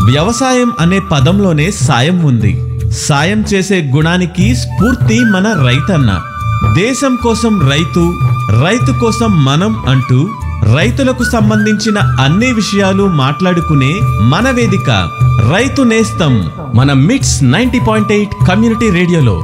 వ్యవసాయం అనే పదంలోనే సాయం ఉంది సాయం చేసే గుణానికి స్ఫూర్తి మన రైతన్న దేశం కోసం రైతు రైతు కోసం మనం అంటూ రైతులకు సంబంధించిన అన్ని విషయాలు మాట్లాడుకునే మన వేదిక రైతు నేస్తం మన MITS ninety point eight community రేడియోలో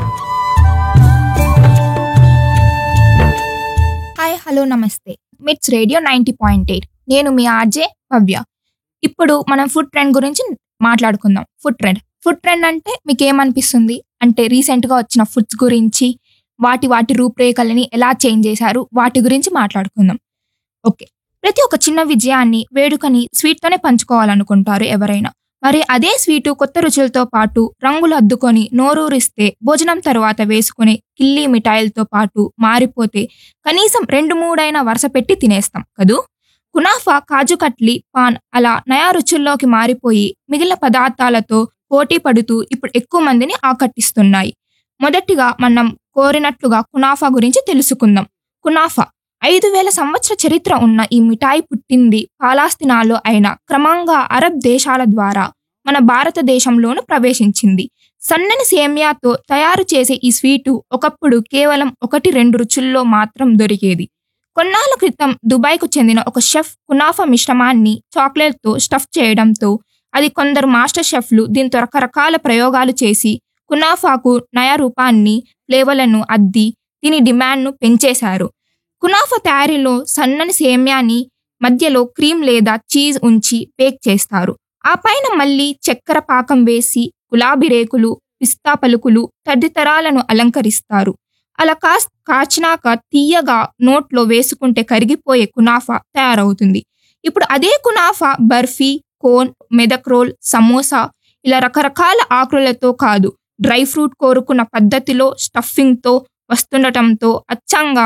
హాయ్ హలో నమస్తే MITS radio ninety point eight నేను మీ ఆర్జే భవ్య ఇప్పుడు మనం ఫుడ్ ట్రెండ్ గురించి మాట్లాడుకుందాం ఫుడ్ ట్రెండ్ ఫుడ్ ట్రెండ్ అంటే మీకు ఏమనిపిస్తుంది అంటే రీసెంట్గా వచ్చిన ఫుడ్స్ గురించి వాటి వాటి రూపురేఖలని ఎలా చేంజ్ చేశారు వాటి గురించి మాట్లాడుకుందాం ఓకే ప్రతి ఒక్క చిన్న విజయాన్ని వేడుకని స్వీట్తోనే పంచుకోవాలనుకుంటారు ఎవరైనా మరి అదే స్వీటు కొత్త రుచులతో పాటు రంగులు అద్దుకొని నోరూరిస్తే భోజనం తర్వాత వేసుకునే కిల్లీ మిఠాయిలతో పాటు మారిపోతే కనీసం రెండు మూడైన వరుస పెట్టి తినేస్తాం కదూ కునాఫా కాజు కట్లీ పాన్ అలా నయా రుచుల్లోకి మారిపోయి మిగిలిన పదార్థాలతో పోటీ పడుతూ ఇప్పుడు ఎక్కువ మందిని ఆకట్టిస్తున్నాయి మొదటిగా మనం కోరినట్లుగా కునాఫా గురించి తెలుసుకుందాం కునాఫా ఐదు వేల సంవత్సర చరిత్ర ఉన్న ఈ మిఠాయి పుట్టింది పాలాస్తినాలో అయిన క్రమంగా అరబ్ దేశాల ద్వారా మన భారతదేశంలోను ప్రవేశించింది సన్నని సేమియాతో తయారు చేసే ఈ స్వీటు ఒకప్పుడు కేవలం ఒకటి రెండు రుచుల్లో మాత్రం దొరికేది కొన్నాళ్ళ క్రితం దుబాయ్కు చెందిన ఒక షెఫ్ కునాఫా మిశ్రమాన్ని చాక్లెట్తో స్టఫ్ చేయడంతో అది కొందరు మాస్టర్ షెఫ్లు దీంతో రకరకాల ప్రయోగాలు చేసి కునాఫాకు నయా రూపాన్ని ఫ్లేవర్లను అద్ది దీని డిమాండ్ను పెంచేశారు కునాఫా తయారీలో సన్నని సేమ్యాని మధ్యలో క్రీమ్ లేదా చీజ్ ఉంచి బేక్ చేస్తారు ఆ పైన మళ్ళీ చక్కెర పాకం వేసి గులాబీ రేకులు పిస్తా పలుకులు తదితరాలను అలంకరిస్తారు అలా కాస్ కాచినాక తీయగా నోట్లో వేసుకుంటే కరిగిపోయే కునాఫా తయారవుతుంది ఇప్పుడు అదే కునాఫా బర్ఫీ కోన్ మెదక్ రోల్ సమోసా ఇలా రకరకాల ఆకృలతో కాదు డ్రై ఫ్రూట్ కోరుకున్న పద్ధతిలో స్టఫింగ్తో వస్తుండటంతో అచ్చంగా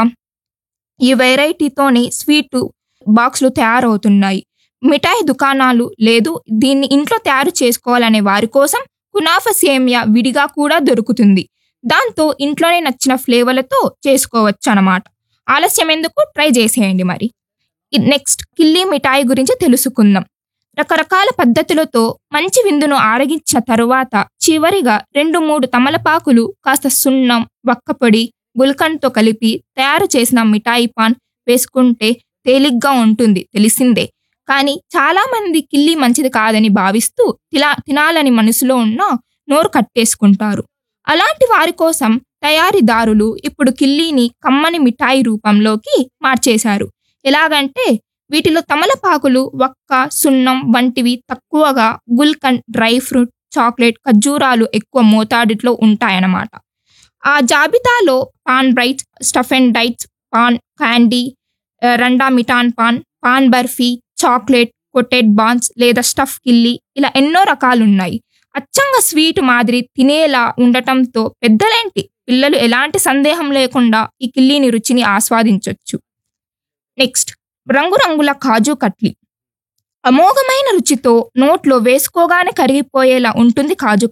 ఈ వెరైటీతోనే స్వీటు బాక్సులు తయారవుతున్నాయి మిఠాయి దుకాణాలు లేదు దీన్ని ఇంట్లో తయారు చేసుకోవాలనే వారి కోసం కునాఫా సేమియా విడిగా కూడా దొరుకుతుంది దాంతో ఇంట్లోనే నచ్చిన ఫ్లేవర్లతో చేసుకోవచ్చు అన్నమాట ఆలస్యం ఎందుకు ట్రై చేసేయండి మరి నెక్స్ట్ కిల్లీ మిఠాయి గురించి తెలుసుకుందాం రకరకాల పద్ధతులతో మంచి విందును ఆరగించిన తరువాత చివరిగా రెండు మూడు తమలపాకులు కాస్త సున్నం వక్కపొడి గుల్కండ్తో కలిపి తయారు చేసిన మిఠాయి పాన్ వేసుకుంటే తేలిగ్గా ఉంటుంది తెలిసిందే కానీ చాలా మంది కిల్లి మంచిది కాదని భావిస్తూ తిలా తినాలని మనసులో ఉన్న నోరు కట్టేసుకుంటారు అలాంటి వారి కోసం తయారీదారులు ఇప్పుడు కిల్లీని కమ్మని మిఠాయి రూపంలోకి మార్చేశారు ఎలాగంటే వీటిలో తమలపాకులు వక్క సున్నం వంటివి తక్కువగా గుల్కండ్ డ్రై ఫ్రూట్ చాక్లెట్ ఖర్జూరాలు ఎక్కువ మోతాదులో ఉంటాయన్నమాట ఆ జాబితాలో పాన్ బ్రైట్స్ stuff and diets paan candy ఆ, రండా మిఠాన్ పాన్ పాన్ బర్ఫీ చాక్లెట్ కొటెడ్ బాన్స్ లేదా స్టఫ్ కిల్లి ఇలా ఎన్నో రకాలు ఉన్నాయి అచ్చంగా స్వీట్ మాదిరి తినేలా ఉండటంతో పెద్దలేంటి పిల్లలు ఎలాంటి సందేహం లేకుండా ఈ కిల్లీని రుచిని ఆస్వాదించవచ్చు నెక్స్ట్ రంగురంగుల కాజు కట్లీ అమోఘమైన రుచితో నోట్లో వేసుకోగానే కరిగిపోయేలా ఉంటుంది కాజు